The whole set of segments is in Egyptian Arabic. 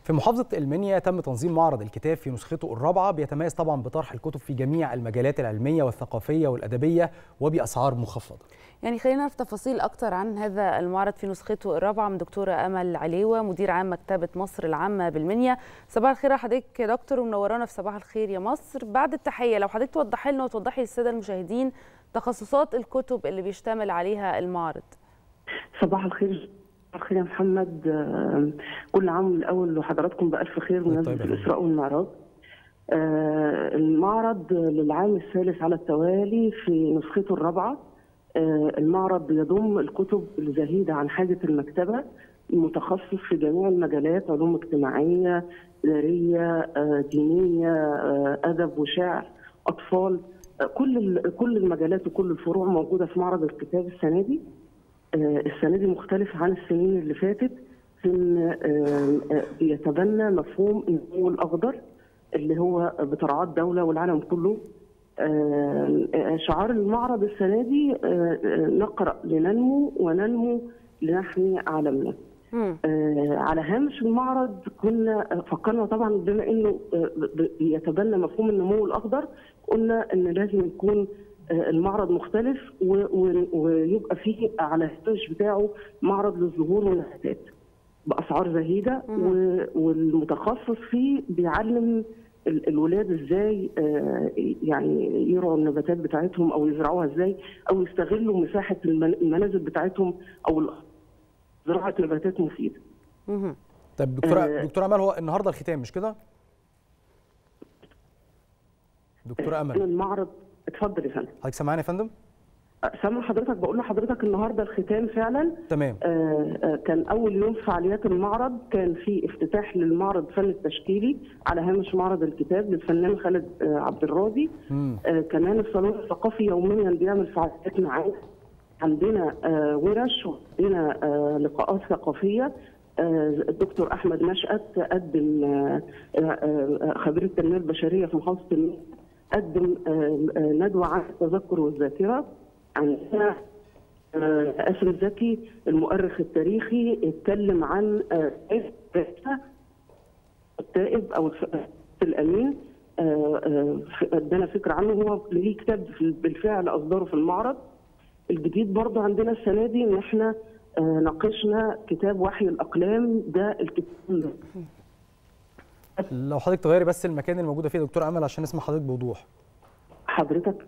في محافظة المنيا تم تنظيم معرض الكتاب في نسخته الرابعة بيتميز طبعا بطرح الكتب في جميع المجالات العلمية والثقافية والأدبية وبأسعار مخفضة يعني خلينا نعرف تفاصيل أكتر عن هذا المعرض في نسخته الرابعة من دكتورة أمل عليوة مدير عام مكتبة مصر العامة بالمنيا صباح الخير يا حضرتك يا دكتور ومنورانا في صباح الخير يا مصر بعد التحية لو حضرتك توضحي لنا وتوضحي للسادة المشاهدين تخصصات الكتب اللي بيشتمل عليها المعرض صباح الخير الخير يا محمد كل عام الاول وحضراتكم بالف خير بمناسبه الاسراء والمعراج المعرض للعام الثالث على التوالي في نسخته الرابعه المعرض يضم الكتب الزهيده عن حاجه المكتبه متخصص في جميع المجالات علوم اجتماعيه اداريه دينيه ادب وشعر اطفال كل كل المجالات وكل الفروع موجوده في معرض الكتاب السنه دي السنه دي مختلف عن السنين اللي فاتت في ان بيتبنى مفهوم النمو الاخضر اللي هو بترعاه الدوله والعالم كله شعار المعرض السنه دي نقرا لننمو وننمو لنحمي عالمنا على هامش المعرض كنا فكرنا طبعا بما انه بيتبنى مفهوم النمو الاخضر قلنا ان لازم يكون المعرض مختلف ويبقى فيه على الهامش بتاعه معرض للزهور والنباتات باسعار زهيده والمتخصص فيه بيعلم الولاد ازاي يعني يرعوا النباتات بتاعتهم او يزرعوها ازاي او يستغلوا مساحه المنازل بتاعتهم او زراعه نباتات مفيده. طيب دكتوره دكتوره امل هو النهارده الختام مش كده؟ دكتوره امل المعرض اتفضل يا فندم حضرتك سامعني يا فندم؟ سامع حضرتك بقول لحضرتك النهارده الختام فعلا تمام آه كان اول يوم في فعاليات المعرض كان في افتتاح للمعرض فن التشكيلي على هامش معرض الكتاب للفنان خالد آه عبد الراضي آه كمان الصالون الثقافي يوميا بيعمل فعاليات معانا عندنا آه ورش وعندنا آه لقاءات ثقافيه الدكتور احمد نشأت قدم خبير التنميه البشريه في محافظه المنيا قدم ندوه عن التذكر والذاكره عندنا قاسم زكي المؤرخ التاريخي اتكلم عن التائب او الامين ادانا فكره عنه هو ليه كتاب بالفعل اصدره في المعرض الجديد برضه عندنا السنه دي ان احنا ناقشنا كتاب وحي الاقلام ده الكتاب لو حضرتك تغيري بس المكان اللي موجوده فيه دكتور امل عشان نسمع حضرتك بوضوح حضرتك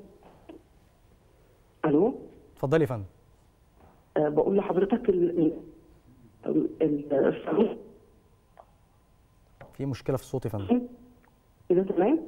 الو اتفضلي يا فندم أه بقول لحضرتك ال الصالون في مشكله في الصوت يا فندم كده تمام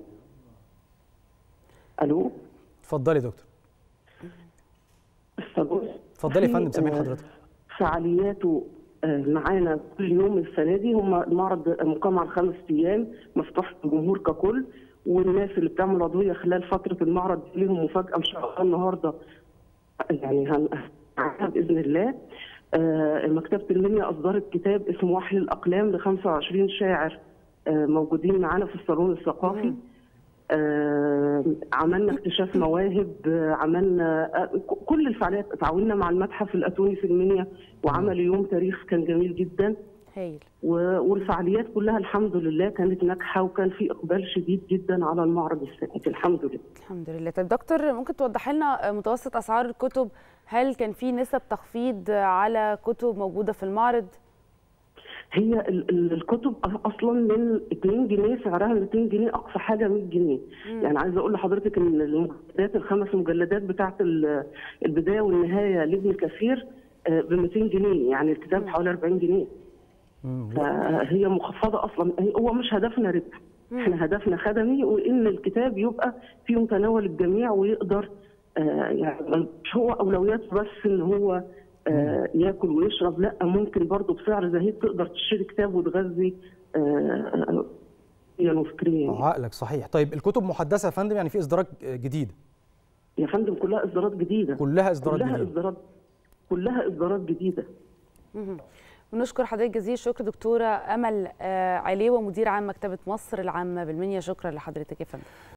الو اتفضلي يا دكتور الصالون اتفضلي يا فندم سامعين حضرتك فعالياته معانا كل يوم السنه دي هم المعرض مقام على خمس ايام مفتوح للجمهور ككل والناس اللي بتعمل عضويه خلال فتره المعرض ليهم مفاجاه ان شاء الله النهارده يعني هنعملها باذن الله آه مكتبه المنيا اصدرت كتاب اسمه وحي الاقلام ل 25 شاعر آه موجودين معانا في الصالون الثقافي آه عملنا اكتشاف مواهب آه عملنا آه كل الفعاليات تعاوننا مع المتحف الاتوني في المنيا وعمل يوم تاريخ كان جميل جدا هايل والفعاليات كلها الحمد لله كانت ناجحه وكان في اقبال شديد جدا على المعرض السنه الحمد لله الحمد لله طيب دكتور ممكن توضحي لنا متوسط اسعار الكتب هل كان في نسب تخفيض على كتب موجوده في المعرض هي الكتب اصلا من 2 جنيه سعرها من 2 جنيه اقصى حاجه 100 جنيه مم. يعني عايزه اقول لحضرتك ان المجلدات الخمس مجلدات بتاعه البدايه والنهايه لابن كثير ب 200 جنيه يعني الكتاب حوالي 40 جنيه فهي مخفضه اصلا هو مش هدفنا ربح احنا هدفنا خدمي وان الكتاب يبقى في متناول الجميع ويقدر آه يعني مش هو اولوياته بس ان هو آه ياكل ويشرب لا ممكن برضه بسعر زهيد تقدر تشتري كتاب وتغذي آه وفكريا عقلك صحيح طيب الكتب محدثه يا فندم يعني في اصدارات جديده يا فندم كلها اصدارات جديده كلها اصدارات كلها جديده اصدارات كلها اصدارات جديده ونشكر حضرتك جزيل الشكر دكتوره امل عليوه مدير عام مكتبه مصر العامه بالمنيا شكرا لحضرتك يا فندم